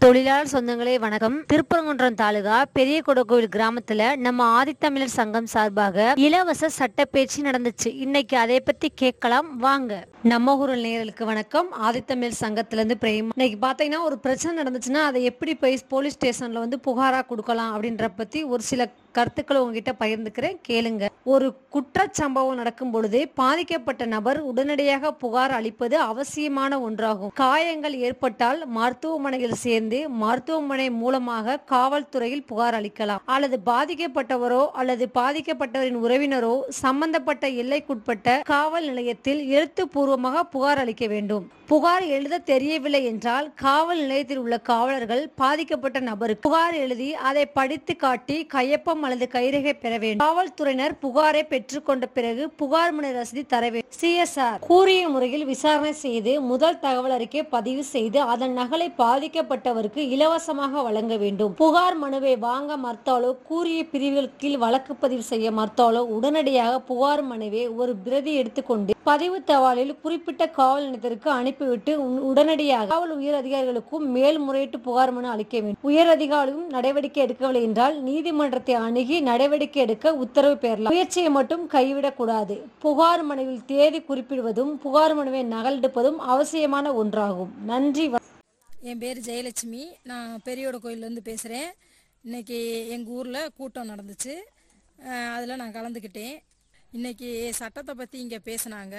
தொழிலாளர் சொந்தங்களே வணக்கம் திருப்பரங்குன்றம் தாலுகா பெரிய கொடக்கோவில் கிராமத்துல நம்ம ஆதித்தமிழர் சங்கம் சார்பாக இலவச சட்ட பேச்சு நடந்துச்சு இன்னைக்கு அதை பத்தி கேட்கலாம் வாங்க நம்ம ஊரில் நேயர்களுக்கு வணக்கம் ஆதித்தமிழர் சங்கத்துல இருந்து பிரேம் இன்னைக்கு பாத்தீங்கன்னா ஒரு பிரச்சனை நடந்துச்சுன்னா அதை எப்படி போய் போலீஸ் ஸ்டேஷன்ல வந்து புகாரா கொடுக்கலாம் அப்படின்ற பத்தி ஒரு சில கருத்துக்களை உங்ககிட்ட பகிர்ந்துக்கிறேன் கேளுங்க ஒரு குற்றச்சம்பவம் நடக்கும் பொழுது பாதிக்கப்பட்ட நபர் உடனடியாக புகார் அளிப்பது அவசியமான ஒன்றாகும் காயங்கள் ஏற்பட்டால் மருத்துவமனையில் சேர்ந்து மருத்துவமனை மூலமாக காவல்துறையில் புகார் அளிக்கலாம் அல்லது பாதிக்கப்பட்டவரோ அல்லது பாதிக்கப்பட்டவரின் உறவினரோ சம்பந்தப்பட்ட எல்லைக்குட்பட்ட காவல் நிலையத்தில் எழுத்துப்பூர்வமாக புகார் அளிக்க வேண்டும் புகார் எழுத தெரியவில்லை என்றால் காவல் நிலையத்தில் உள்ள காவலர்கள் பாதிக்கப்பட்ட நபருக்கு புகார் எழுதி அதை படித்து காட்டி கையொப்பம் அல்லது கைரேகை பெற வேண்டும் காவல்துறையினர் புகாரை பெற்றுக்கொண்ட பிறகு புகார் மனு ரசீது தர வேண்டும் சிஎஸ்ஆர் கூறிய முறையில் விசாரணை செய்து முதல் தகவல் அறிக்கை பதிவு செய்து அதன் நகலை பாதிக்கப்பட்டவருக்கு இலவசமாக வழங்க வேண்டும் புகார் மனுவை வாங்க மறுத்தாலோ கூறிய பிரிவுகள் கீழ் வழக்கு பதிவு செய்ய மறுத்தாலோ உடனடியாக புகார் மனுவை ஒரு பிரதி எடுத்துக்கொண்டு பதிவு தபாலில் குறிப்பிட்ட காவல் நிலையத்திற்கு அனுப்பிவிட்டு உன்- உடனடியாக காவல் உயர் அதிகாரிகளுக்கும் மேல்முறையீட்டு புகார் மனு அளிக்க வேண்டும் உயர் அதிகாரியும் நடவடிக்கை எடுக்கவில்லை என்றால் நீதிமன்றத்தை அணுகி நடவடிக்கை எடுக்க உத்தரவு பெறலாம் முயற்சியை மட்டும் கைவிடக்கூடாது புகார் மனுவில் தேதி குறிப்பிடுவதும் புகார் மனுவை நகலெடுப்பதும் அவசியமான ஒன்றாகும் நன்றி வ- என் பேர் ஜெயலட்சுமி நான் பெரியோட கோயிலேருந்து பேசுகிறேன் இன்னைக்கு எங்கள் ஊரில் கூட்டம் நடந்துச்சு அதில் நான் கலந்துக்கிட்டேன் இன்னைக்கு சட்டத்தை பற்றி இங்கே பேசுனாங்க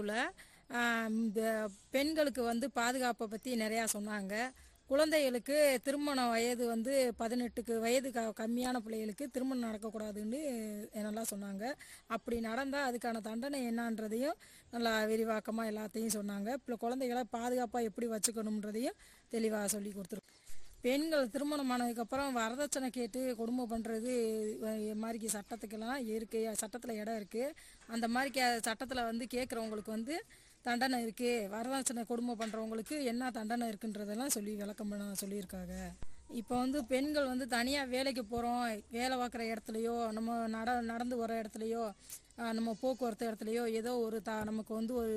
குழுவில் பெண்களுக்கு வந்து பாதுகாப்பை பற்றி நிறையா சொன்னாங்க குழந்தைகளுக்கு திருமண வயது வந்து பதினெட்டுக்கு வயது க கம்மியான பிள்ளைகளுக்கு திருமணம் நடக்கக்கூடாதுன்னு நல்லா சொன்னாங்க அப்படி நடந்தால் அதுக்கான தண்டனை என்னன்றதையும் நல்லா விரிவாக்கமாக எல்லாத்தையும் சொன்னாங்க இப்போ குழந்தைகளை பாதுகாப்பாக எப்படி வச்சுக்கணுன்றதையும் தெளிவாக சொல்லி கொடுத்துருக்கோம் பெண்கள் திருமணம் ஆனதுக்கப்புறம் வரதட்சணை கேட்டு கொடுமை பண்ணுறது மாதிரிக்கு சட்டத்துக்கெல்லாம் இருக்கு சட்டத்தில் இடம் இருக்குது அந்த மாதிரி கே சட்டத்தில் வந்து கேட்குறவங்களுக்கு வந்து தண்டனை இருக்குது வரதட்சணை கொடுமை பண்ணுறவங்களுக்கு என்ன தண்டனை இருக்குன்றதெல்லாம் சொல்லி விளக்கம் பண்ண சொல்லியிருக்காங்க இப்போ வந்து பெண்கள் வந்து தனியாக வேலைக்கு போகிறோம் வேலை பார்க்குற இடத்துலையோ நம்ம நட நடந்து வர இடத்துலையோ ஆஹ் நம்ம போக்குவரத்து இடத்துலையோ ஏதோ ஒரு த நமக்கு வந்து ஒரு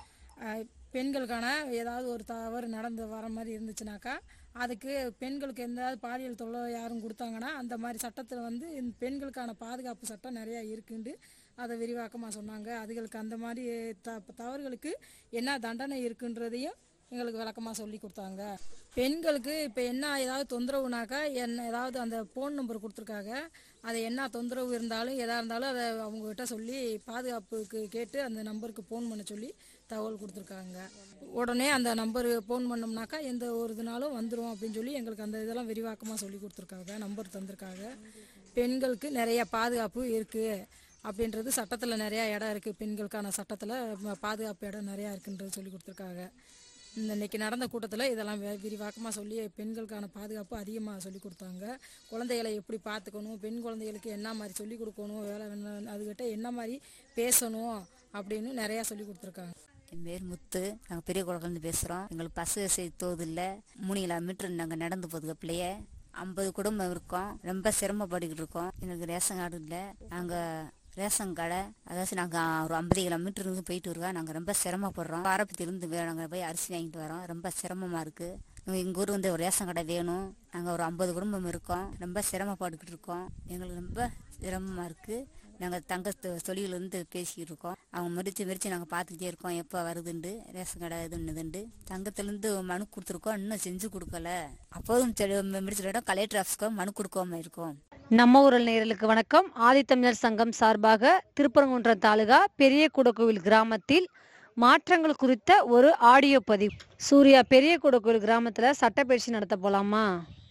ஆஹ் பெண்களுக்கான ஏதாவது ஒரு தவறு நடந்து வர மாதிரி இருந்துச்சுனாக்கா அதுக்கு பெண்களுக்கு எந்தாவது பாலியல் தொல்லை யாரும் கொடுத்தாங்கன்னா அந்த மாதிரி சட்டத்தில் வந்து இந்த பெண்களுக்கான பாதுகாப்பு சட்டம் நிறையா இருக்குண்டு அதை விரிவாக்கமாக சொன்னாங்க அதுகளுக்கு அந்த மாதிரி த தவறுகளுக்கு என்ன தண்டனை இருக்குன்றதையும் எங்களுக்கு விளக்கமாக சொல்லி கொடுத்தாங்க பெண்களுக்கு இப்போ என்ன ஏதாவது தொந்தரவுனாக்கா என்ன ஏதாவது அந்த ஃபோன் நம்பர் கொடுத்துருக்காங்க அது என்ன தொந்தரவு இருந்தாலும் எதாக இருந்தாலும் அதை அவங்ககிட்ட சொல்லி பாதுகாப்புக்கு கேட்டு அந்த நம்பருக்கு ஃபோன் பண்ண சொல்லி தகவல் கொடுத்துருக்காங்க உடனே அந்த நம்பரு ஃபோன் பண்ணோம்னாக்கா எந்த ஒரு இதுனாலும் வந்துடும் அப்படின்னு சொல்லி எங்களுக்கு அந்த இதெல்லாம் விரிவாக்கமாக சொல்லி கொடுத்துருக்காங்க நம்பர் தந்திருக்காங்க பெண்களுக்கு நிறைய பாதுகாப்பு இருக்குது அப்படின்றது சட்டத்தில் நிறையா இடம் இருக்குது பெண்களுக்கான சட்டத்தில் பாதுகாப்பு இடம் நிறையா இருக்குன்றது சொல்லி கொடுத்துருக்காங்க இந்த இன்னைக்கு நடந்த கூட்டத்தில் இதெல்லாம் வி- விரிவாக்கமாக சொல்லி பெண்களுக்கான பாதுகாப்பு அதிகமாக சொல்லி கொடுத்தாங்க குழந்தைகளை எப்படி பார்த்துக்கணும் பெண் குழந்தைகளுக்கு என்ன மாதிரி சொல்லி கொடுக்கணும் வேலை என்ன- அதுகிட்ட என்ன மாதிரி பேசணும் அப்படின்னு நிறையா சொல்லி கொடுத்துருக்காங்க என் பேர் முத்து நாங்கள் பெரிய குளத்துலேருந்து பேசுகிறோம் எங்களுக்கு பஸ் வசதி தோதில்லை மூணு கிலோமீட்டர் நாங்கள் நடந்து போதுங்க பிள்ளைய ஐம்பது குடும்பம் இருக்கோம் ரொம்ப சிரமப்பட்டுக்கிட்டு இருக்கோம் எங்களுக்கு ரேஷன் கார்டு இல்லை நாங்கள் ரேஷன் கடை அதாச்சும் நாங்கள் ஒரு ஐம்பது கிலோமீட்டர் இருந்து போயிட்டு வருவோம் நாங்கள் ரொம்ப சிரமப்படுறோம் ஆரம்பத்திலிருந்து நாங்கள் போய் அரிசி வாங்கிட்டு வரோம் ரொம்ப சிரமமாக இருக்குது எங்கள் ஊர் வந்து ஒரு ரேஷன் கடை வேணும் நாங்கள் ஒரு ஐம்பது குடும்பம் இருக்கோம் ரொம்ப சிரமப்பட்டுக்கிட்டு இருக்கோம் எங்களுக்கு ரொம்ப சிரமமாக இருக்குது நாங்கள் தங்க தொ- தொழிலிருந்து பேசிக்கிட்டு இருக்கோம் அவங்க மறித்து மறித்து நாங்கள் பார்த்துக்கிட்டே இருக்கோம் எப்போ வருதுண்டு ரேஷன் கடை இதுன்னுதுண்டு தங்கத்துலேருந்து மனு கொடுத்துருக்கோம் இன்னும் செஞ்சு கொடுக்கல அப்போதும் முடிச்சிடம் கலெக்டர் ஆஃபீஸ்க்கு மனு கொடுக்காம இருக்கோம் நம்ம ஊரல் நேயர்களுக்கு வணக்கம் ஆதித்தமிழர் சங்கம் சார்பாக திருப்பரங்குன்றம் தாலுகா பெரிய குடக்கோவில் கிராமத்தில் மாற்றங்கள் குறித்த ஒரு ஆடியோ பதிவு சூர்யா பெரிய குடக்கோவில் கிராமத்துல சட்டப்பயிற்சி நடத்த போலாமா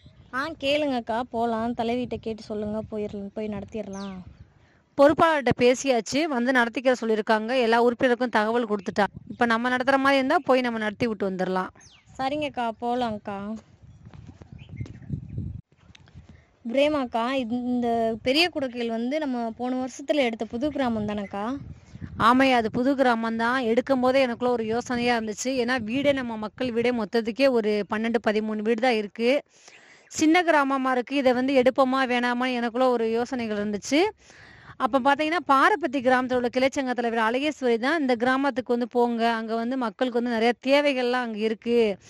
ஆ கேளுங்கக்கா போகலாம் தலைவிட்ட கேட்டு சொல்லுங்க போயிடலாம் போய் நடத்திடலாம் பொறுப்பாளர்கிட்ட பேசியாச்சு வந்து நடத்திக்கிற சொல்லியிருக்காங்க எல்லா உறுப்பினருக்கும் தகவல் கொடுத்துட்டா இப்போ நம்ம நடத்துற மாதிரி இருந்தா போய் நம்ம நடத்தி விட்டு வந்துடலாம் சரிங்கக்கா போகலாங்க்கா பிரேமாக்கா இது- இந்த பெரிய குடக்கையில் வந்து நம்ம போன வருஷத்துல எடுத்த புது கிராமம் தானேக்கா ஆமையா அது புது கிராமம் தான் எடுக்கும் போதே எனக்குள்ள ஒரு யோசனையா இருந்துச்சு ஏன்னா வீடே நம்ம மக்கள் வீடே மொத்தத்துக்கே ஒரு பன்னெண்டு பதிமூணு வீடு தான் இருக்கு சின்ன கிராமமா இருக்கு இதை வந்து எடுப்போமா வேணாமான்னு எனக்குள்ள ஒரு யோசனைகள் இருந்துச்சு அப்ப பாத்தீங்கன்னா பாரப்பத்தி கிராமத்துல உள்ள கிளைச்சங்க தலைவர் அழகேஸ்வரி தான் இந்த கிராமத்துக்கு வந்து போங்க அங்க வந்து மக்களுக்கு வந்து நிறைய தேவைகள்லாம் அங்க இருக்கு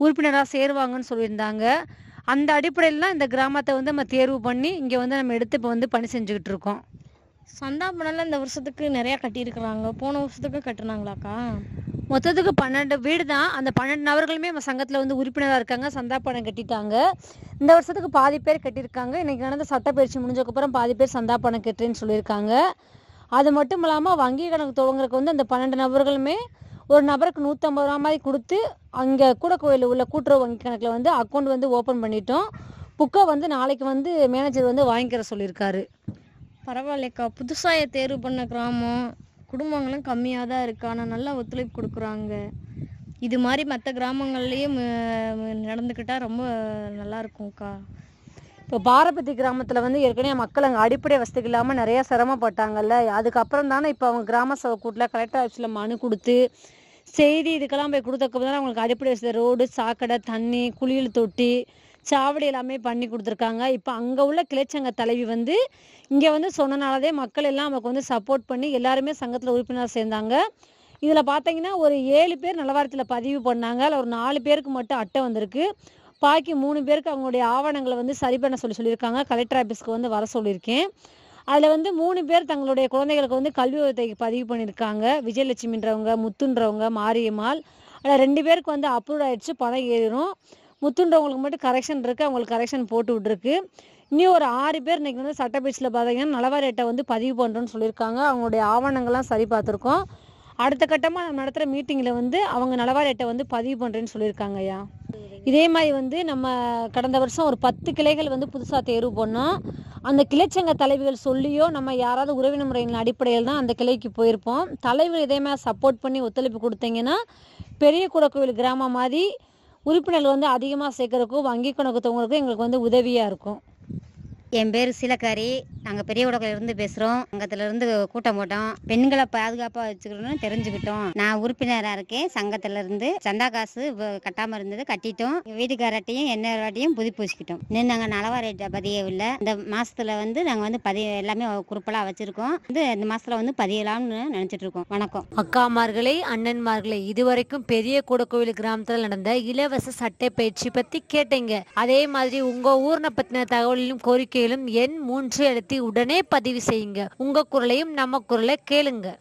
உறுப்பினராக சேருவாங்கன்னு சொல்லியிருந்தாங்க அந்த அடிப்படையில் தான் இந்த கிராமத்தை வந்து நம்ம தேர்வு பண்ணி இங்கே வந்து நம்ம எடுத்து இப்போ வந்து பணி செஞ்சுக்கிட்டு இருக்கோம் சந்தா பணம்லாம் இந்த வருஷத்துக்கு நிறையா கட்டியிருக்கிறாங்க போன வருஷத்துக்கு கட்டுனாங்களாக்கா மொத்தத்துக்கு பன்னெண்டு வீடு தான் அந்த பன்னெண்டு நபர்களுமே நம்ம சங்கத்தில் வந்து உறுப்பினராக இருக்காங்க சந்தா பணம் கட்டிட்டாங்க இந்த வருஷத்துக்கு பாதி பேர் கட்டியிருக்காங்க இன்னைக்கு நடந்த சட்டப்பயிற்சி முடிஞ்சதுக்கப்புறம் பாதி பேர் சந்தா பணம் கட்டுறேன்னு சொல்லியிருக்காங்க அது மட்டும் இல்லாமல் வங்கி கணக்கு துவங்குறதுக்கு வந்து அந்த பன்னெண்டு நபர்களுமே ஒரு நபருக்கு நூற்றம்பது ரூபா மாதிரி கொடுத்து அங்கே கூட கோயிலில் உள்ள கூட்டுறவு வங்கி கணக்கில் வந்து அக்கௌண்ட் வந்து ஓப்பன் பண்ணிட்டோம் புக்கை வந்து நாளைக்கு வந்து மேனேஜர் வந்து வாங்கிக்கிற சொல்லியிருக்காரு பரவாயில்லைக்கா புதுசாக தேர்வு பண்ண கிராமம் குடும்பங்களும் கம்மியாக தான் இருக்கு ஆனால் நல்லா ஒத்துழைப்பு கொடுக்குறாங்க இது மாதிரி மற்ற கிராமங்கள்லேயும் நடந்துக்கிட்டா ரொம்ப நல்லா இருக்கும்க்கா இப்போ பாரபத்தி கிராமத்தில் வந்து ஏற்கனவே மக்கள் அங்கே அடிப்படை வசதிகள் இல்லாமல் நிறைய சிரமப்பட்டாங்கல்ல அதுக்கப்புறம் தானே இப்போ அவங்க கிராம சபை கூட்டில் கலெக்டர் ஆஃபீஸில் மனு கொடுத்து செய்தி இதுக்கெல்லாம் போய் கொடுத்தக்கப்போ தானே அவங்களுக்கு அடிப்படை வசதி ரோடு சாக்கடை தண்ணி குளியல் தொட்டி சாவடி எல்லாமே பண்ணி கொடுத்துருக்காங்க இப்போ அங்கே உள்ள கிளைச்சங்க தலைவி வந்து இங்கே வந்து சொன்னனாலதே மக்கள் எல்லாம் நமக்கு வந்து சப்போர்ட் பண்ணி எல்லாருமே சங்கத்தில் உறுப்பினர் சேர்ந்தாங்க இதில் பார்த்தீங்கன்னா ஒரு ஏழு பேர் நலவாரத்தில் பதிவு பண்ணாங்க அதில் ஒரு நாலு பேருக்கு மட்டும் அட்டை வந்திருக்கு பாக்கி மூணு பேருக்கு அவங்களுடைய ஆவணங்களை வந்து சரி பண்ண சொல்லி சொல்லியிருக்காங்க கலெக்டர் ஆஃபீஸ்க்கு வந்து வர சொல்லியிருக்கேன் அதில் வந்து மூணு பேர் தங்களுடைய குழந்தைகளுக்கு வந்து கல்வி உதவிக்கு பதிவு பண்ணியிருக்காங்க விஜயலட்சுமின்றவங்க முத்துன்றவங்க மாரியம்மாள் அதில் ரெண்டு பேருக்கு வந்து அப்ரூவ் ஆயிடுச்சு பணம் ஏறிடும் முத்துன்றவங்களுக்கு மட்டும் கரெக்ஷன் இருக்குது அவங்களுக்கு கரெக்ஷன் போட்டு விட்ருக்கு இன்னும் ஒரு ஆறு பேர் இன்னைக்கு வந்து சட்டப்பேச்சில் பார்த்தீங்கன்னா நலவாரியட்டை வந்து பதிவு பண்ணுறோன்னு சொல்லியிருக்காங்க அவங்களுடைய ஆவணங்கள்லாம் சரி பார்த்துருக்கோம் அடுத்த கட்டமாக நம்ம நடத்துகிற மீட்டிங்கில் வந்து அவங்க நலவாரியட்டை வந்து பதிவு பண்ணுறேன்னு சொல்லியிருக்காங்க ஐயா இதே மாதிரி வந்து நம்ம கடந்த வருஷம் ஒரு பத்து கிளைகள் வந்து புதுசாக தேர்வு பண்ணோம் அந்த கிளைச்சங்க தலைவிகள் சொல்லியோ நம்ம யாராவது உறவினர் முறையின் அடிப்படையில் தான் அந்த கிளைக்கு போயிருப்போம் தலைவர் இதே மாதிரி சப்போர்ட் பண்ணி ஒத்துழைப்பு கொடுத்தீங்கன்னா பெரிய குடக்கோவில் கிராமம் மாதிரி உறுப்பினர்கள் வந்து அதிகமாக சேர்க்கறதுக்கும் வங்கி கணக்கு தவங்களுக்கும் எங்களுக்கு வந்து உதவியாக இருக்கும் என் பேர் சீலக்காரி நாங்கள் பெரிய இருந்து பேசுகிறோம் சங்கத்திலேருந்து கூட்டம் போட்டோம் பெண்களை பாதுகாப்பாக வச்சுக்கணும்னு தெரிஞ்சுக்கிட்டோம் நான் உறுப்பினராக இருக்கேன் சங்கத்திலேருந்து சந்தா காசு வ- கட்டாம இருந்தது கட்டிட்டோம் வீட்டுக்காரட்டையும் என்ன வாட்டியும் புதுப்பிச்சுக்கிட்டோம் இன்னும் நாங்கள் நலவாரியட்டை பதியவில்லை இந்த மாசத்துல வந்து நாங்கள் வந்து பதிய எல்லாமே குறுப்பெல்லாம் வச்சுருக்கோம் வந்து இந்த மாசத்துல வந்து பதியலாம்னு நினச்சிட்டு இருக்கோம் வணக்கம் அக்காமார்களே அண்ணன்மார்களே இதுவரைக்கும் பெரிய கூடக்கோவில் கிராமத்தில் நடந்த இலவச சட்டை பயிற்சி பத்தி கேட்டீங்க அதே மாதிரி உங்க ஊர்ன பத்தின தகவலிலும் கோரிக்கையிலும் எண் மூன்று எழுத்தி உடனே பதிவு செய்யுங்க உங்க குரலையும் நம்ம குரலை கேளுங்க